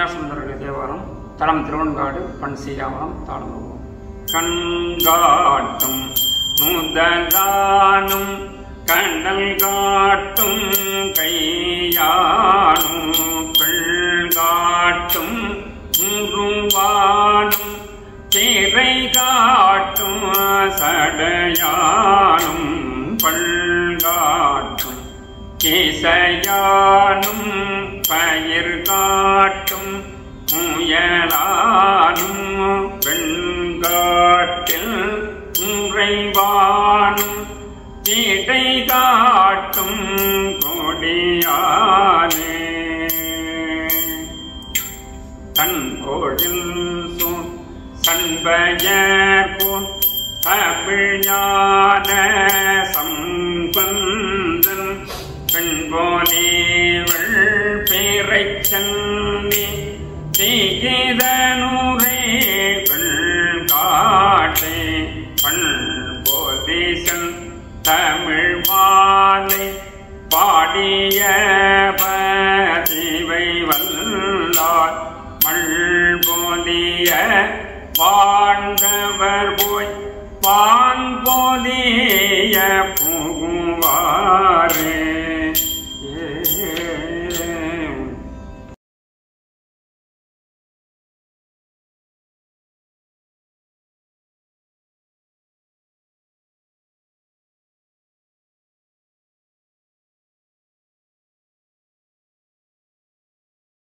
சீனிவாசந்தருடைய தேவாரம் தலம் திருவன்காடு பண் ஸ்ரீராமரம் தாழ்ந்தோம் கண்காட்டும் நுதலானும் கண்ணல் காட்டும் கையானும் பெண்காட்டும் முருவானும் திரை காட்டும் சடையானும் பல்காட்டும் கேசையானும் பயிர் காட்டும் முயலானும் பெண்காட்டில் முறைவானும் சீட்டை காட்டும் கொடியானே தன் கோழில் சூ சண்பயர்போன் தமிழ்ஞான சம்பந்தன் பெண்போலேவள் பேரைச் சன்னி செய்தனூரே பெண் காட்டே பண்போதீசன் தமிழ் மாலை பாடிய பதிவை வல்லார் மண்போதிய வாழ்ந்தவர் போய் வான் போதிய